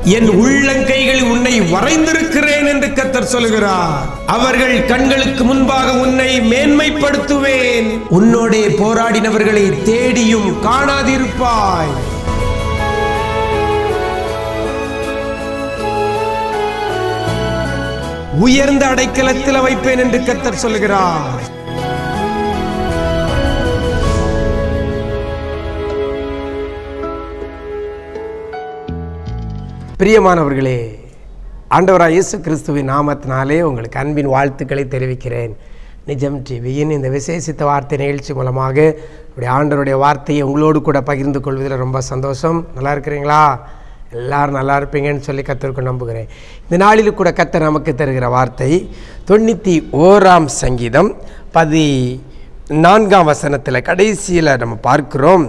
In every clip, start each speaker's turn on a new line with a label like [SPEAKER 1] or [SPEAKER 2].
[SPEAKER 1] என் உள்ளங்கைகளில் உன்னை வரைந்திருக்கிறேன் என்று கத்தர் சொல்கிறார் அவர்கள் கண்களுக்கு முன்பாக உன்னை மேன்மைப்படுத்துவேன் உன்னோடே போராடினவர்களை தேடியும் காணாதிருப்பாய் உயர்ந்த அடைக்கலத்தில் வைப்பேன் என்று கத்தர் சொல்கிறார் பிரியமானவர்களே ஆண்டவராக இயேசு கிறிஸ்துவின் நாமத்தினாலே உங்களுக்கு அன்பின் வாழ்த்துக்களை தெரிவிக்கிறேன் நிஜம் டிவியின் இந்த விசேஷித்த வார்த்தை நிகழ்ச்சி மூலமாக இப்படி ஆண்டவருடைய வார்த்தையை உங்களோடு கூட பகிர்ந்து கொள்வதில் ரொம்ப சந்தோஷம் நல்லா இருக்கிறீங்களா எல்லாரும் நல்லா இருப்பீங்கன்னு சொல்லி கத்தருக்கு நம்புகிறேன் இந்த நாளில் கூட கத்தர் நமக்கு தருகிற வார்த்தை தொண்ணூற்றி ஓராம் சங்கீதம் பதி நான்காம் வசனத்தில் கடைசியில் நம்ம பார்க்கிறோம்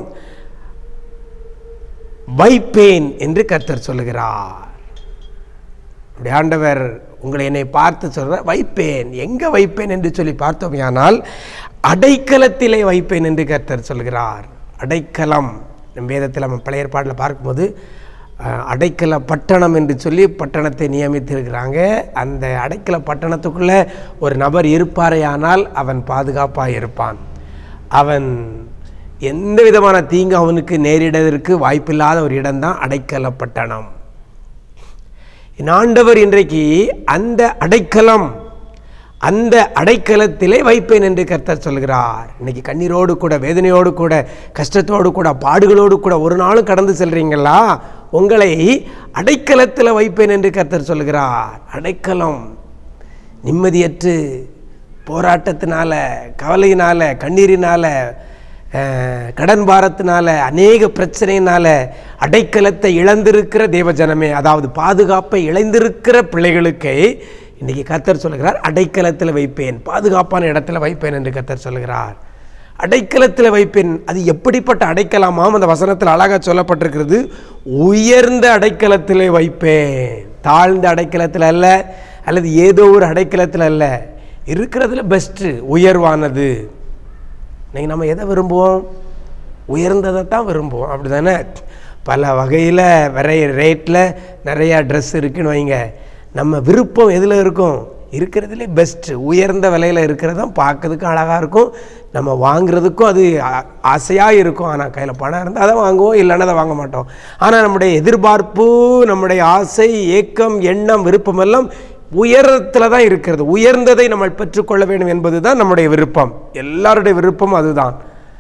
[SPEAKER 1] வைப்பேன் என்று கர்த்தர் சொல்லுகிறார் அப்படி ஆண்டவர் உங்களை என்னை பார்த்து சொல்ற வைப்பேன் எங்க வைப்பேன் என்று சொல்லி பார்த்தோமையானால் அடைக்கலத்திலே வைப்பேன் என்று கர்த்தர் சொல்கிறார் அடைக்கலம் நம் வேதத்தில் நம்ம பழைய ஏற்பாட்டில் பார்க்கும்போது அஹ், அடைக்கல பட்டணம் என்று சொல்லி பட்டணத்தை நியமித்திருக்கிறாங்க அந்த அடைக்கல பட்டணத்துக்குள்ளே ஒரு நபர் இருப்பாரேயானால் அவன் பாதுகாப்பாக இருப்பான் அவன் எந்த விதமான தீங்கு அவனுக்கு நேரிடுவதற்கு வாய்ப்பில்லாத ஒரு இடம்தான் அடைக்கல பட்டணம் என் ஆண்டவர் இன்றைக்கு அந்த அடைக்கலம் அந்த அடைக்கலத்திலே வைப்பேன் என்று கர்த்தர் சொல்கிறார் இன்னைக்கு கண்ணீரோடு கூட வேதனையோடு கூட கஷ்டத்தோடு கூட பாடுகளோடு கூட ஒரு நாளும் கடந்து செல்றீங்களா உங்களை அடைக்கலத்தில் வைப்பேன் என்று கர்த்தர் சொல்கிறார் அடைக்கலம் நிம்மதியற்று போராட்டத்தினால கவலையினால கண்ணீரினால அஹ், கடன் பாரத்தினால அநேக பிரச்சனையினால அடைக்கலத்தை இழந்திருக்கிற தேவஜனமே அதாவது பாதுகாப்பை இழந்திருக்கிற பிள்ளைகளுக்கு இன்னைக்கு கர்த்தர் சொல்லுகிறார் அடைக்கலத்தில் வைப்பேன் பாதுகாப்பான இடத்துல வைப்பேன் என்று கர்த்தர் சொல்லுகிறார் அடைக்கலத்தில் வைப்பேன் அது எப்படிப்பட்ட அடைக்கலமாம் அந்த வசனத்தில் அழகாக சொல்லப்பட்டிருக்கிறது உயர்ந்த அடைக்கலத்திலே வைப்பேன் தாழ்ந்த அடைக்கலத்தில் அல்ல அல்லது ஏதோ ஒரு அடைக்கலத்தில் அல்ல இருக்கிறதுல பெஸ்ட்டு உயர்வானது இன்னைக்கு நம்ம எதை விரும்புவோம் உயர்ந்ததை தான் விரும்புவோம் அப்படி தானே பல வகையில் நிறைய ரேட்டில் நிறையா ட்ரெஸ் இருக்குன்னு வைங்க நம்ம விருப்பம் எதில் இருக்கும் இருக்கிறதுலே பெஸ்ட்டு உயர்ந்த விலையில் இருக்கிறதும் பார்க்கறதுக்கும் அழகாக இருக்கும் நம்ம வாங்குறதுக்கும் அது ஆ- ஆசையாக இருக்கும் ஆனால் கையில் பணம் இருந்தால் அதை வாங்குவோம் இல்லைன்னா அதை வாங்க மாட்டோம் ஆனால் நம்முடைய எதிர்பார்ப்பு நம்முடைய ஆசை ஏக்கம் எண்ணம் விருப்பமெல்லாம் உயரத்தில் தான் இருக்கிறது உயர்ந்ததை நம்ம பெற்றுக்கொள்ள வேண்டும் என்பது தான் நம்முடைய விருப்பம் எல்லாருடைய விருப்பம் அதுதான்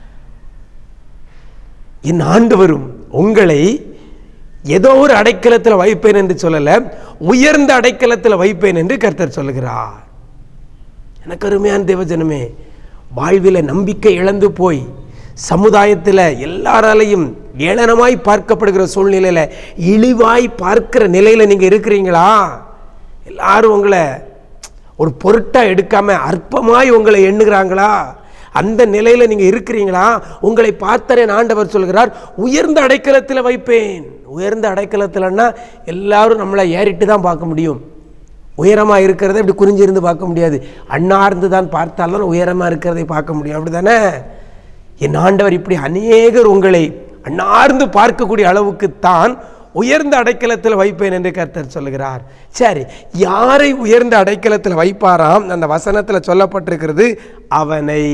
[SPEAKER 1] என் ஆண்டவரும் உங்களை ஏதோ ஒரு அடைக்கலத்தில் வைப்பேன் என்று சொல்லல உயர்ந்த அடைக்கலத்தில் வைப்பேன் என்று கர்த்தர் சொல்லுகிறார் எனக்கு அருமையான தேவஜனமே வாழ்வில் நம்பிக்கை இழந்து போய் சமுதாயத்தில் எல்லாராலையும் ஏளனமாய் பார்க்கப்படுகிற சூழ்நிலையில் இழிவாய் பார்க்கிற நிலையில் நீங்கள் இருக்கிறீங்களா எல்லாரும் உங்களை ஒரு பொருட்டாக எடுக்காம அற்பமாய் உங்களை எண்ணுகிறாங்களா அந்த நிலையில் நீங்கள் இருக்கிறீங்களா உங்களை பார்த்தரேன் ஆண்டவர் சொல்கிறார் உயர்ந்த அடைக்கலத்தில் வைப்பேன் உயர்ந்த அடைக்கலத்தில்னா எல்லாரும் நம்மளை ஏறிட்டு தான் பார்க்க முடியும் உயரமாக இருக்கிறத இப்படி குறிஞ்சிருந்து பார்க்க முடியாது அண்ணார்ந்து தான் பார்த்தாலும் உயரமாக இருக்கிறதை பார்க்க முடியும் அப்படி தானே என் ஆண்டவர் இப்படி அநேகர் உங்களை அண்ணார்ந்து பார்க்கக்கூடிய அளவுக்குத்தான் உயர்ந்த அடைக்கலத்தில் வைப்பேன் என்று கர்த்தர் சொல்லுகிறார் சரி யாரை உயர்ந்த அடைக்கலத்தில் வைப்பாராம் அந்த வசனத்தில் சொல்லப்பட்டிருக்கிறது அவனை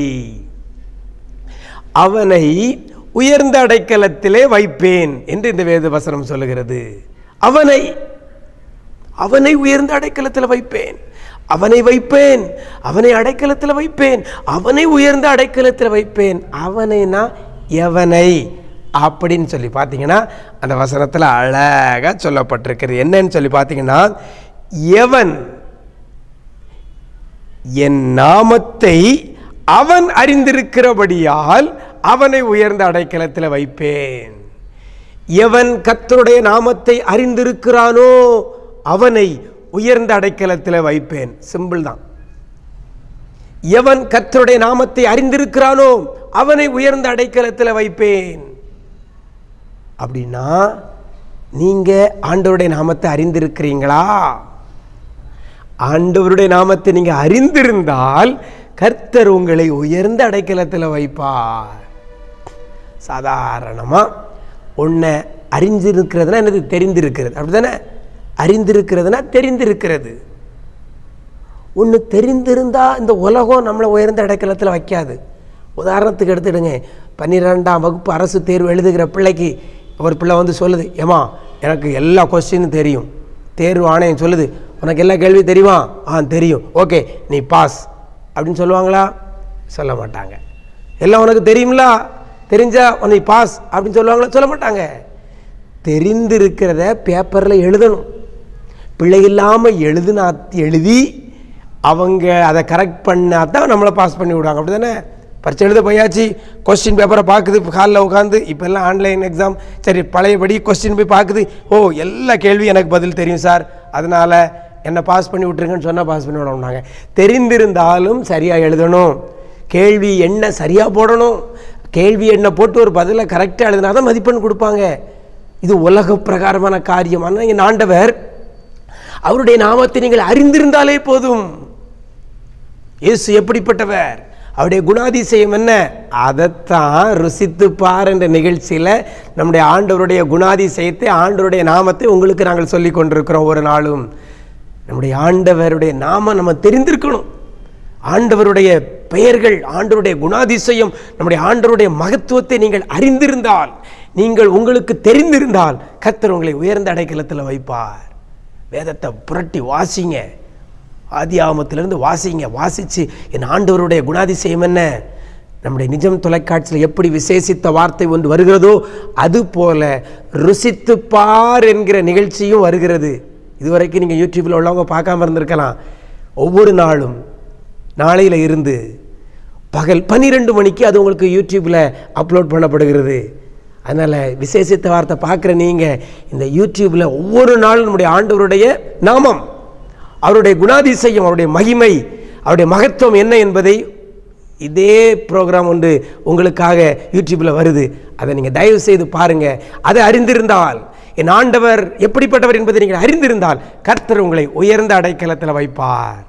[SPEAKER 1] அவனை உயர்ந்த அடைக்கலத்திலே வைப்பேன் என்று இந்த வேத வசனம் சொல்லுகிறது அவனை அவனை உயர்ந்த அடைக்கலத்தில் வைப்பேன் அவனை வைப்பேன் அவனை அடைக்கலத்தில் வைப்பேன் அவனை உயர்ந்த அடைக்கலத்தில் வைப்பேன் அவனைனா எவனை அப்படின்னு சொல்லி பார்த்தீங்கன்னா அந்த வசனத்தில் அழகாக சொல்லப்பட்டிருக்கிறது என்னன்னு சொல்லி பார்த்தீங்கன்னா எவன் என் நாமத்தை அவன் அறிந்திருக்கிறபடியால் அவனை உயர்ந்த அடைக்கலத்தில் வைப்பேன் எவன் கர்த்தருடைய நாமத்தை அறிந்திருக்கிறானோ அவனை உயர்ந்த அடைக்கலத்தில் வைப்பேன் சிம்பிள் தான் எவன் கர்த்தருடைய நாமத்தை அறிந்திருக்கிறானோ அவனை உயர்ந்த அடைக்கலத்தில் வைப்பேன் அப்படின்னா நீங்க ஆண்டவருடைய நாமத்தை அறிந்திருக்கிறீங்களா ஆண்டவருடைய நாமத்தை நீங்க அறிந்திருந்தால் கர்த்தர் உங்களை உயர்ந்த அடைக்கலத்தில் வைப்பார் சாதாரணமாக உன்னை அறிஞ்சிருக்கிறதுனா என்னது தெரிந்திருக்கிறது அப்படிதானே அறிந்திருக்கிறதுனா தெரிந்திருக்கிறது ஒன்று தெரிந்திருந்தா இந்த உலகம் நம்மளை உயர்ந்த இடைக்கலத்தில் வைக்காது உதாரணத்துக்கு எடுத்துடுங்க பன்னிரெண்டாம் வகுப்பு அரசு தேர்வு எழுதுகிற பிள்ளைக்கு ஒரு பிள்ளை வந்து சொல்லுது ஏமா எனக்கு எல்லா கொஸ்டினும் தெரியும் தேர்வு ஆணையம் சொல்லுது உனக்கு எல்லா கேள்வி தெரியுமா ஆ தெரியும் ஓகே நீ பாஸ் அப்படின்னு சொல்லுவாங்களா சொல்ல மாட்டாங்க எல்லாம் உனக்கு தெரியுங்களா தெரிஞ்சா உனக்கு பாஸ் அப்படின்னு சொல்லுவாங்களா சொல்ல மாட்டாங்க தெரிந்திருக்கிறத பேப்பரில் எழுதணும் பிழை இல்லாமல் எழுதுனா எழுதி அவங்க அதை கரெக்ட் பண்ணா தான் நம்மளை பாஸ் பண்ணி விடுவாங்க அப்படி தானே பரிச்சை எழுத போயாச்சு கொஸ்டின் பேப்பரை பார்க்குது ஹாலில் உட்காந்து இப்போ எல்லாம் ஆன்லைன் எக்ஸாம் சரி பழையபடி கொஸ்டின் போய் பார்க்குது ஓ எல்லா கேள்வி எனக்கு பதில் தெரியும் சார் அதனால் என்னை பாஸ் பண்ணி விட்ருங்கன்னு சொன்னால் பாஸ் பண்ணி விடணும்னாங்க தெரிந்திருந்தாலும் சரியாக எழுதணும் கேள்வி என்ன சரியாக போடணும் கேள்வி என்ன போட்டு ஒரு பதிலை கரெக்டாக எழுதினா தான் மதிப்பெண் கொடுப்பாங்க இது உலக பிரகாரமான காரியம் ஆனால் என் ஆண்டவர் அவருடைய நாமத்தை நீங்கள் அறிந்திருந்தாலே போதும் இயேசு எப்படிப்பட்டவர் அவருடைய குணாதிசயம் என்ன அதைத்தான் ருசித்து பார் என்ற நிகழ்ச்சியில் நம்முடைய ஆண்டவருடைய குணாதிசயத்தை ஆண்டவருடைய நாமத்தை உங்களுக்கு நாங்கள் சொல்லி கொண்டிருக்கிறோம் ஒரு நாளும் நம்முடைய ஆண்டவருடைய நாமம் நம்ம தெரிந்திருக்கணும் ஆண்டவருடைய பெயர்கள் ஆண்டவருடைய குணாதிசயம் நம்முடைய ஆண்டவருடைய மகத்துவத்தை நீங்கள் அறிந்திருந்தால் நீங்கள் உங்களுக்கு தெரிந்திருந்தால் கர்த்தர் உங்களை உயர்ந்த அடைக்கலத்தில் வைப்பார் வேதத்தை புரட்டி வாசிங்க ஆதியாமத்திலிருந்து வாசிங்க வாசித்து என் ஆண்டவருடைய குணாதிசயம் என்ன நம்முடைய நிஜம் தொலைக்காட்சியில் எப்படி விசேஷித்த வார்த்தை ஒன்று வருகிறதோ அது போல ருசித்து பார் என்கிற நிகழ்ச்சியும் வருகிறது இதுவரைக்கும் நீங்கள் யூடியூப்பில் உள்ளவங்க பார்க்காம இருந்திருக்கலாம் ஒவ்வொரு நாளும் நாளையில் இருந்து பகல் பன்னிரெண்டு மணிக்கு அது உங்களுக்கு யூடியூப்பில் அப்லோட் பண்ணப்படுகிறது அதனால் விசேஷித்த வார்த்தை பார்க்குற நீங்கள் இந்த யூடியூப்பில் ஒவ்வொரு நாளும் நம்முடைய ஆண்டவருடைய நாமம் அவருடைய குணாதிசயம் அவருடைய மகிமை அவருடைய மகத்துவம் என்ன என்பதை இதே ப்ரோக்ராம் ஒன்று உங்களுக்காக யூடியூப்பில் வருது அதை நீங்கள் தயவு செய்து பாருங்கள் அதை அறிந்திருந்தால் என் ஆண்டவர் எப்படிப்பட்டவர் என்பதை நீங்கள் அறிந்திருந்தால் கர்த்தர் உங்களை உயர்ந்த அடைக்கலத்தில் வைப்பார்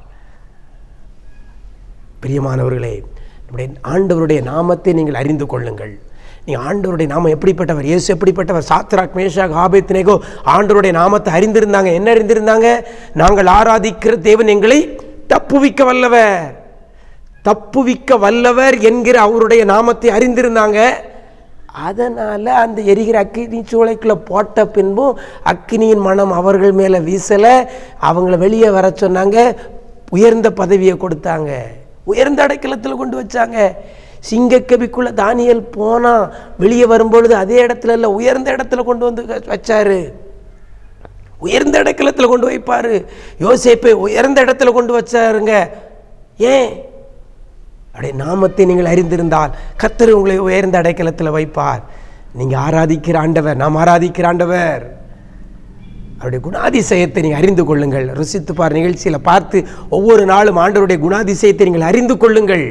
[SPEAKER 1] பிரியமானவர்களே நம்முடைய ஆண்டவருடைய நாமத்தை நீங்கள் அறிந்து கொள்ளுங்கள் நீங்கள் ஆண்டவருடைய நாமம் எப்படிப்பட்டவர் இயேசு எப்படிப்பட்டவர் சாத்ராக் மேஷாக் ஆபேத்னேகோ ஆண்டவருடைய நாமத்தை அறிந்திருந்தாங்க என்ன அறிந்திருந்தாங்க நாங்கள் ஆராதிக்கிற தேவன் எங்களை தப்புவிக்க வல்லவர் தப்புவிக்க வல்லவர் என்கிற அவருடைய நாமத்தை அறிந்திருந்தாங்க அதனால் அந்த எரிகிற அக்கினி சூளைக்குள்ளே போட்ட பின்பும் அக்கினியின் மனம் அவர்கள் மேலே வீசலை அவங்கள வெளியே வர சொன்னாங்க உயர்ந்த பதவியை கொடுத்தாங்க உயர்ந்த அடைக்கலத்தில் கொண்டு வச்சாங்க சிங்கக்கபிக்குள்ள தானியல் போனா வெளியே வரும்பொழுது அதே இடத்துல இல்லை உயர்ந்த இடத்துல கொண்டு வந்து வச்சாரு உயர்ந்த இடத்துல கொண்டு வைப்பாரு யோசேப்பை உயர்ந்த இடத்துல கொண்டு வச்சாருங்க ஏன் அப்படியே நாமத்தை நீங்கள் அறிந்திருந்தால் கர்த்தர் உங்களை உயர்ந்த அடைக்கலத்தில் வைப்பார் நீங்கள் ஆராதிக்கிற ஆண்டவர் நாம் ஆராதிக்கிற ஆண்டவர் அவருடைய குணாதிசயத்தை நீங்கள் அறிந்து கொள்ளுங்கள் ருசித்து பார் நிகழ்ச்சியில் பார்த்து ஒவ்வொரு நாளும் ஆண்டவருடைய குணாதிசயத்தை நீங்கள் அறிந்து கொள்ளுங்கள்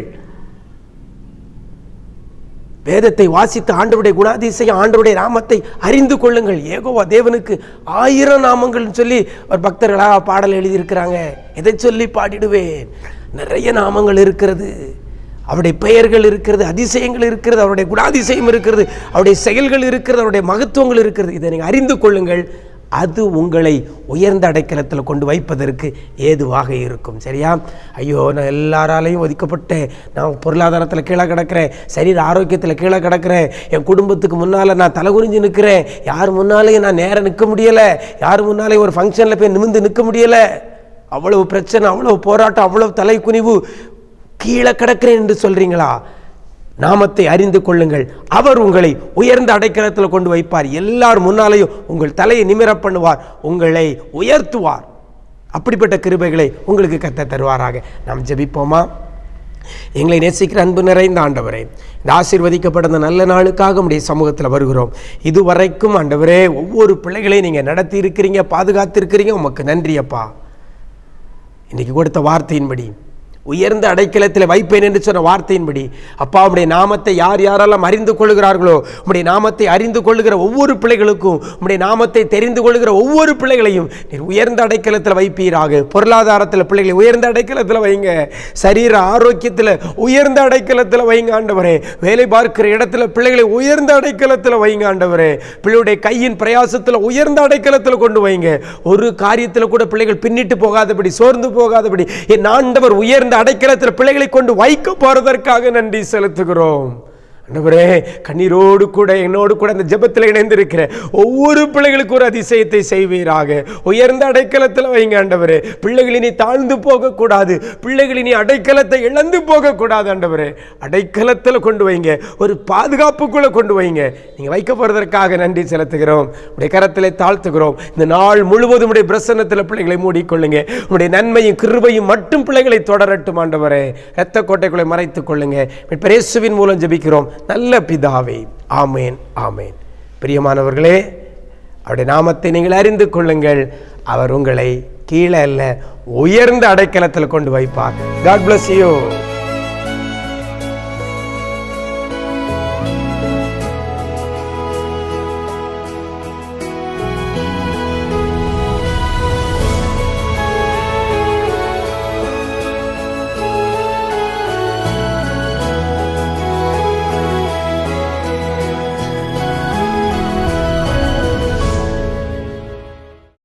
[SPEAKER 1] வேதத்தை வாசித்து ஆண்டவருடைய குணாதிசயம் ஆண்டவருடைய நாமத்தை அறிந்து கொள்ளுங்கள் ஏகோவா தேவனுக்கு ஆயிரம் நாமங்கள்னு சொல்லி ஒரு பக்தர்களாக பாடல் எழுதியிருக்கிறாங்க எதை சொல்லி பாடிடுவேன் நிறைய நாமங்கள் இருக்கிறது அவருடைய பெயர்கள் இருக்கிறது அதிசயங்கள் இருக்கிறது அவருடைய குணாதிசயம் இருக்கிறது அவருடைய செயல்கள் இருக்கிறது அவருடைய மகத்துவங்கள் இருக்கிறது இதை நீங்கள் அறிந்து கொள்ளுங்கள் அது உங்களை உயர்ந்த அடைக்கலத்தில் கொண்டு வைப்பதற்கு ஏதுவாக இருக்கும் சரியா ஐயோ நான் எல்லாராலையும் ஒதுக்கப்பட்டேன் நான் பொருளாதாரத்தில் கீழே கிடக்கிறேன் சரீர ஆரோக்கியத்தில் கீழே கிடக்கிறேன் என் குடும்பத்துக்கு முன்னால் நான் தலை குறிஞ்சு நிற்கிறேன் யார் முன்னாலேயும் நான் நேரம் நிற்க முடியலை யார் முன்னாலேயும் ஒரு ஃபங்க்ஷனில் போய் நிமிந்து நிற்க முடியலை அவ்வளவு பிரச்சனை அவ்வளவு போராட்டம் அவ்வளவு தலை குனிவு கீழே கிடக்கிறேன் என்று சொல்றீங்களா நாமத்தை அறிந்து கொள்ளுங்கள் அவர் உங்களை உயர்ந்த அடைக்கலத்தில் கொண்டு வைப்பார் எல்லார் முன்னாலேயும் உங்கள் தலையை நிமிர பண்ணுவார் உங்களை உயர்த்துவார் அப்படிப்பட்ட கிருபைகளை உங்களுக்கு கத்த தருவாராக நாம் ஜெபிப்போமா எங்களை நேசிக்கிற அன்பு நிறைந்த ஆண்டவரே இந்த ஆசீர்வதிக்கப்பட்ட இந்த நல்ல நாளுக்காக உடைய சமூகத்தில் வருகிறோம் இதுவரைக்கும் ஆண்டவரே ஒவ்வொரு பிள்ளைகளையும் நீங்கள் நடத்தி இருக்கிறீங்க பாதுகாத்து இருக்கிறீங்க உமக்கு நன்றி அப்பா இன்றைக்கி கொடுத்த வார்த்தையின்படி உயர்ந்த அடைக்கலத்தில் வைப்பேன் என்று சொன்ன வார்த்தையின்படி அப்பா உம்முடைய நாமத்தை யார் யாரெல்லாம் அறிந்து கொள்கிறார்களோ உம்முடைய நாமத்தை அறிந்து கொள்ளுகிற ஒவ்வொரு பிள்ளைகளுக்கும் உம்முடைய நாமத்தை தெரிந்து கொள்ளுகிற ஒவ்வொரு பிள்ளைகளையும் நீர் உயர்ந்த அடைக்கலத்தில் வைப்பீராக பொருளாதாரத்தில் பிள்ளைகளை உயர்ந்த அடைக்கலத்தில் வைங்க சரீர ஆரோக்கியத்தில் உயர்ந்த அடைக்கலத்தில் வைங்க ஆண்டவரே வேலை பார்க்கிற இடத்துல பிள்ளைகளை உயர்ந்த அடைக்கலத்தில் வைங்க ஆண்டவரே பிள்ளையுடைய கையின் பிரயாசத்தில் உயர்ந்த அடைக்கலத்தில் கொண்டு வைங்க ஒரு காரியத்தில் கூட பிள்ளைகள் பின்னிட்டு போகாதபடி சோர்ந்து போகாதபடி என் ஆண்டவர் உயர்ந்த அடைக்கலத்தில் பிள்ளைகளை கொண்டு வைக்க போறதற்காக நன்றி செலுத்துகிறோம் ஆண்டவரே கண்ணீரோடு கூட என்னோடு கூட அந்த ஜெபத்தில் இணைந்திருக்கிற ஒவ்வொரு பிள்ளைகளுக்கு ஒரு அதிசயத்தை செய்வீராக உயர்ந்த அடைக்கலத்தில் வைங்க ஆண்டவரே பிள்ளைகள் இனி தாழ்ந்து போகக்கூடாது பிள்ளைகள் இனி அடைக்கலத்தை இழந்து போகக்கூடாது ஆண்டவரே அடைக்கலத்தில் கொண்டு வைங்க ஒரு பாதுகாப்புக்குள்ள கொண்டு வைங்க நீங்க வைக்க போறதற்காக நன்றி செலுத்துகிறோம் உடைய கரத்திலே தாழ்த்துகிறோம் இந்த நாள் முழுவதும் உடைய பிரசன்னத்தில் பிள்ளைகளை மூடிக்கொள்ளுங்க உடைய நன்மையும் கிருபையும் மட்டும் பிள்ளைகளை தொடரட்டும் ஆண்டவரே இரத்த கோட்டைக்குள்ளே மறைத்துக் கொள்ளுங்க பிரேசுவின் மூலம் ஜெபிக்கிறோம் நல்ல பிதாவே ஆமேன் ஆமேன் பிரியமானவர்களே அவருடைய நாமத்தை நீங்கள் அறிந்து கொள்ளுங்கள் அவர் உங்களை கீழே அல்ல உயர்ந்த அடைக்கலத்தில் கொண்டு வைப்பார் காட் bless you